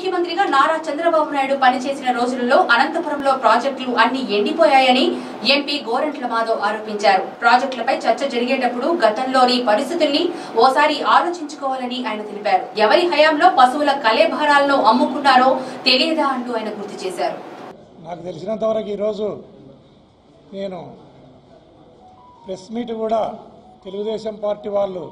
ముఖ్యమంత్రిగా నారా చంద్రబాబు నాయుడు పనిచేసిన రోజులలో అనంతపురంలో ప్రాజెక్టులు అన్ని ఎండిపోయాయని ఎంపీ గోరంట్ల మాధవ్ ఆరోపించారు ప్రాజెక్టులపై చర్చ జరిగేటప్పుడు గతంలోని పరిస్థితుల్ని ఓసారి ఆలోచించుకోవాలని ఆయన తెలిపారు ఎవరి హయాంలో పశువుల కలేభారాలను అమ్ముకున్నారో తెలియదా అంటూ ఆయన గుర్తు చేశారు నాకు తెలిసినంతవరకు ఈరోజు నేను ప్రెస్ మీట్ కూడా తెలుగుదేశం పార్టీ వాళ్ళు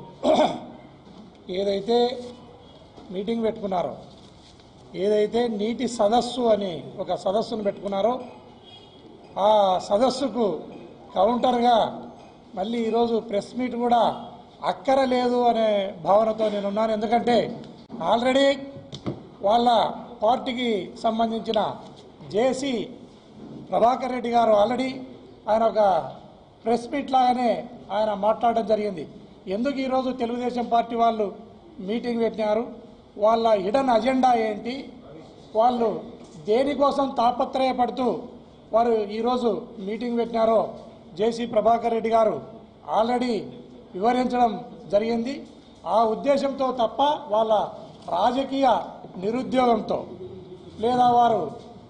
ఏదైతే మీటింగ్ పెట్టుకున్నారో ఏదైతే నీటి సదస్సు అని ఒక సదస్సును పెట్టుకున్నారో ఆ సదస్సుకు కౌంటర్గా మళ్ళీ ఈరోజు ప్రెస్ మీట్ కూడా అక్కర లేదు అనే భావనతో నేను ఉన్నాను ఎందుకంటే ఆల్రెడీ వాళ్ళ పార్టీకి సంబంధించిన జేసీ ప్రభాకర్ రెడ్డి గారు ఆల్రెడీ ఆయన ఒక ప్రెస్ మీట్ లాగానే ఆయన మాట్లాడడం జరిగింది ఎందుకు ఈరోజు తెలుగుదేశం పార్టీ వాళ్ళు మీటింగ్ పెట్టినారు వాళ్ళ హిడన్ అజెండా ఏంటి వాళ్ళు దేనికోసం తాపత్రయపడుతూ వారు ఈరోజు మీటింగ్ పెట్టినారో జేసీ ప్రభాకర్ రెడ్డి గారు ఆల్రెడీ వివరించడం జరిగింది ఆ ఉద్దేశంతో తప్ప వాళ్ళ రాజకీయ నిరుద్యోగంతో లేదా వారు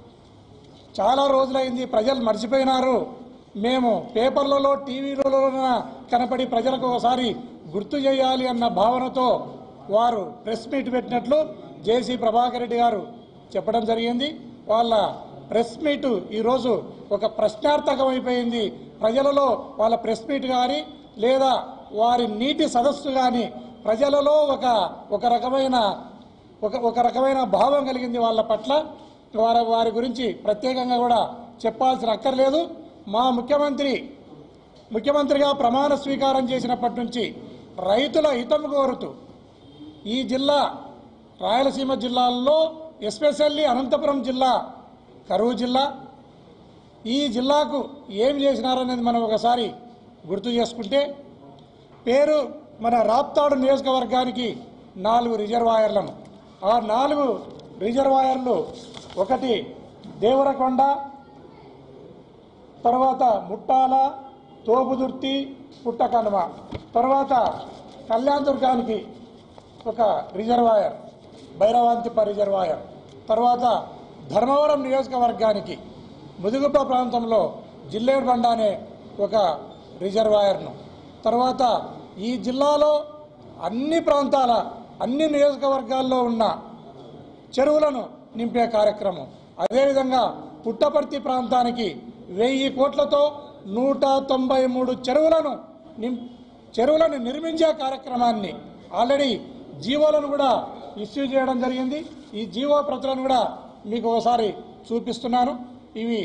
చాలా రోజులైంది ప్రజలు మర్చిపోయినారు మేము పేపర్లలో టీవీలలో కనపడి ప్రజలకు ఒకసారి గుర్తు చేయాలి అన్న భావనతో వారు ప్రెస్ మీట్ పెట్టినట్లు జేసీ ప్రభాకర్ రెడ్డి గారు చెప్పడం జరిగింది వాళ్ళ ప్రెస్ మీట్ ఈరోజు ఒక ప్రశ్నార్థకం అయిపోయింది ప్రజలలో వాళ్ళ ప్రెస్ మీట్ కానీ లేదా వారి నీటి సదస్సు కానీ ప్రజలలో ఒక ఒక రకమైన ఒక ఒక రకమైన భావం కలిగింది వాళ్ళ పట్ల వారి వారి గురించి ప్రత్యేకంగా కూడా చెప్పాల్సిన అక్కర్లేదు మా ముఖ్యమంత్రి ముఖ్యమంత్రిగా ప్రమాణ స్వీకారం చేసినప్పటి నుంచి రైతుల హితం కోరుతూ ఈ జిల్లా రాయలసీమ జిల్లాల్లో ఎస్పెషల్లీ అనంతపురం జిల్లా కరువు జిల్లా ఈ జిల్లాకు ఏం చేసినారనేది మనం ఒకసారి గుర్తు చేసుకుంటే పేరు మన రాప్తాడు నియోజకవర్గానికి నాలుగు రిజర్వాయర్లను ఆ నాలుగు రిజర్వాయర్లు ఒకటి దేవరకొండ తర్వాత ముట్టాల తోపుదుర్తి పుట్టకనుమ తర్వాత కళ్యాణ్ దుర్గానికి ఒక రిజర్వాయర్ భైరవాంతిప రిజర్వాయర్ తర్వాత ధర్మవరం నియోజకవర్గానికి ముదుగుప ప్రాంతంలో జిల్లేడుబండ అనే ఒక రిజర్వాయర్ను తర్వాత ఈ జిల్లాలో అన్ని ప్రాంతాల అన్ని నియోజకవర్గాల్లో ఉన్న చెరువులను నింపే కార్యక్రమం అదేవిధంగా పుట్టపర్తి ప్రాంతానికి వెయ్యి కోట్లతో నూట తొంభై మూడు చెరువులను నిం చెరువులను నిర్మించే కార్యక్రమాన్ని ఆల్రెడీ జీవోలను కూడా ఇష్యూ చేయడం జరిగింది ఈ జీవో ప్రతులను కూడా మీకు ఒకసారి చూపిస్తున్నాను ఇవి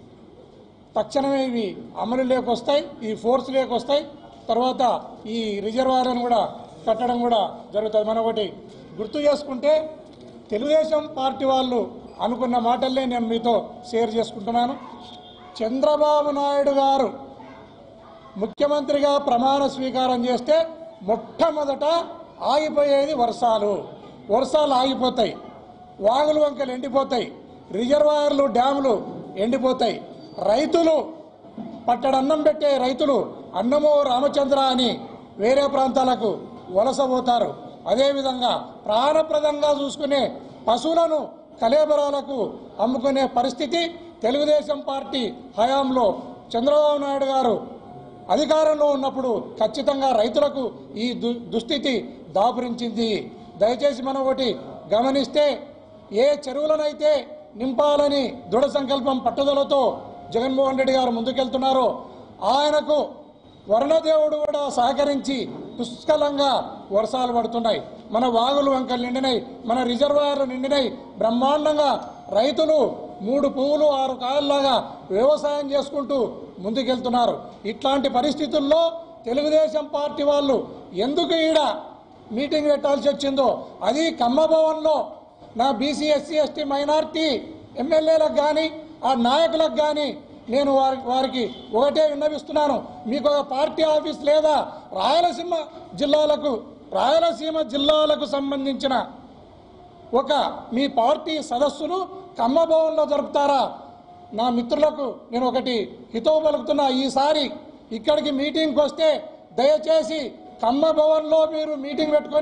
తక్షణమే ఇవి అమలులోకి వస్తాయి ఈ ఫోర్స్లోకి వస్తాయి తర్వాత ఈ రిజర్వాయర్లను కూడా కట్టడం కూడా జరుగుతుంది మనం ఒకటి గుర్తు చేసుకుంటే తెలుగుదేశం పార్టీ వాళ్ళు అనుకున్న మాటల్లే నేను మీతో షేర్ చేసుకుంటున్నాను చంద్రబాబు నాయుడు గారు ముఖ్యమంత్రిగా ప్రమాణ స్వీకారం చేస్తే మొట్టమొదట ఆగిపోయేది వర్షాలు వర్షాలు ఆగిపోతాయి వాగులు వంకలు ఎండిపోతాయి రిజర్వాయర్లు డ్యాములు ఎండిపోతాయి రైతులు పట్టడన్నం పెట్టే రైతులు అన్నమో రామచంద్ర అని వేరే ప్రాంతాలకు వలసపోతారు అదేవిధంగా ప్రాణప్రదంగా చూసుకునే పశువులను కలేబరాలకు అమ్ముకునే పరిస్థితి తెలుగుదేశం పార్టీ హయాంలో చంద్రబాబు నాయుడు గారు అధికారంలో ఉన్నప్పుడు ఖచ్చితంగా రైతులకు ఈ దు దుస్థితి దాపురించింది దయచేసి మనం ఒకటి గమనిస్తే ఏ చెరువులనైతే నింపాలని దృఢ సంకల్పం పట్టుదలతో జగన్మోహన్ రెడ్డి గారు ముందుకెళ్తున్నారో ఆయనకు వరుణదేవుడు కూడా సహకరించి పుష్కలంగా వర్షాలు పడుతున్నాయి మన వాగులు వంకలు నిండినాయి మన రిజర్వాయర్లు నిండినాయి బ్రహ్మాండంగా రైతులు మూడు పువ్వులు ఆరు కాయల్లాగా వ్యవసాయం చేసుకుంటూ ముందుకెళ్తున్నారు ఇట్లాంటి పరిస్థితుల్లో తెలుగుదేశం పార్టీ వాళ్ళు ఎందుకు ఈడ మీటింగ్ పెట్టాల్సి వచ్చిందో అది కమ్మభవన్లో నా బీసీ ఎస్సీ ఎస్టీ మైనార్టీ ఎమ్మెల్యేలకు కానీ ఆ నాయకులకు కానీ నేను వారి వారికి ఒకటే విన్నవిస్తున్నాను మీకు ఒక పార్టీ ఆఫీస్ లేదా రాయలసీమ జిల్లాలకు రాయలసీమ జిల్లాలకు సంబంధించిన ఒక మీ పార్టీ సదస్సును కమ్మభవన్లో జరుపుతారా నా మిత్రులకు నేను ఒకటి హితవు పలుకుతున్నా ఈసారి ఇక్కడికి మీటింగ్కి వస్తే దయచేసి కమ్మభవన్లో మీరు మీటింగ్ పెట్టుకొని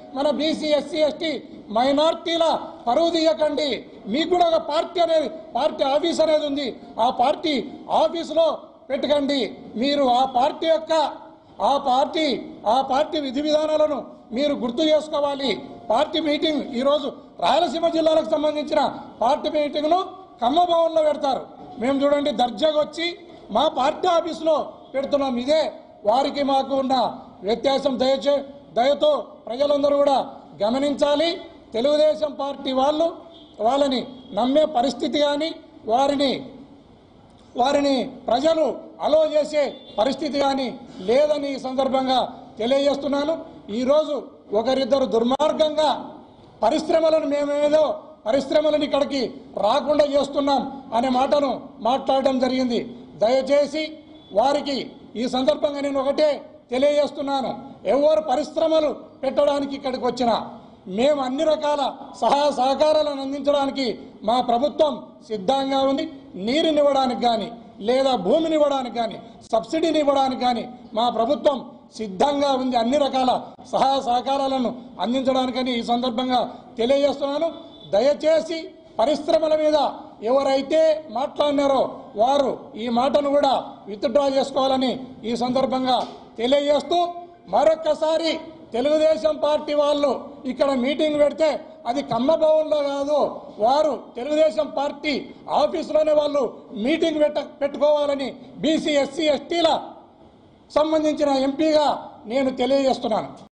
మన బీసీ ఎస్సీ ఎస్టీ మైనార్టీల పరువు తీయకండి మీకు కూడా ఒక పార్టీ అనేది పార్టీ ఆఫీస్ అనేది ఉంది ఆ పార్టీ ఆఫీసులో పెట్టకండి మీరు ఆ పార్టీ యొక్క ఆ పార్టీ ఆ పార్టీ విధి విధానాలను మీరు గుర్తు చేసుకోవాలి పార్టీ మీటింగ్ ఈరోజు రాయలసీమ జిల్లాలకు సంబంధించిన పార్టీ మీటింగ్ను ఖమ్మ భవన్లో పెడతారు మేము చూడండి దర్జాగా వచ్చి మా పార్టీ ఆఫీసులో పెడుతున్నాం ఇదే వారికి మాకు ఉన్న వ్యత్యాసం దయచే దయతో ప్రజలందరూ కూడా గమనించాలి తెలుగుదేశం పార్టీ వాళ్ళు వాళ్ళని నమ్మే పరిస్థితి కానీ వారిని వారిని ప్రజలు అలో చేసే పరిస్థితి కానీ లేదని ఈ సందర్భంగా తెలియజేస్తున్నాను ఈరోజు ఒకరిద్దరు దుర్మార్గంగా పరిశ్రమలను మేమేదో పరిశ్రమలను ఇక్కడికి రాకుండా చేస్తున్నాం అనే మాటను మాట్లాడడం జరిగింది దయచేసి వారికి ఈ సందర్భంగా నేను ఒకటే తెలియజేస్తున్నాను ఎవరు పరిశ్రమలు పెట్టడానికి ఇక్కడికి వచ్చినా మేము అన్ని రకాల సహాయ సహకారాలను అందించడానికి మా ప్రభుత్వం సిద్ధంగా ఉంది నీరునివ్వడానికి కానీ లేదా భూమిని ఇవ్వడానికి కానీ సబ్సిడీని ఇవ్వడానికి కానీ మా ప్రభుత్వం సిద్ధంగా ఉంది అన్ని రకాల సహాయ సహకారాలను అందించడానికని ఈ సందర్భంగా తెలియజేస్తున్నాను దయచేసి పరిశ్రమల మీద ఎవరైతే మాట్లాడినారో వారు ఈ మాటను కూడా విత్డ్రా చేసుకోవాలని ఈ సందర్భంగా తెలియజేస్తూ మరొక్కసారి తెలుగుదేశం పార్టీ వాళ్ళు ఇక్కడ మీటింగ్ పెడితే అది కమ్మ భవన్లో కాదు వారు తెలుగుదేశం పార్టీ ఆఫీసులోనే వాళ్ళు మీటింగ్ పెట్ట పెట్టుకోవాలని బీసీ ఎస్సీ ఎస్టీల సంబంధించిన ఎంపీగా నేను తెలియజేస్తున్నాను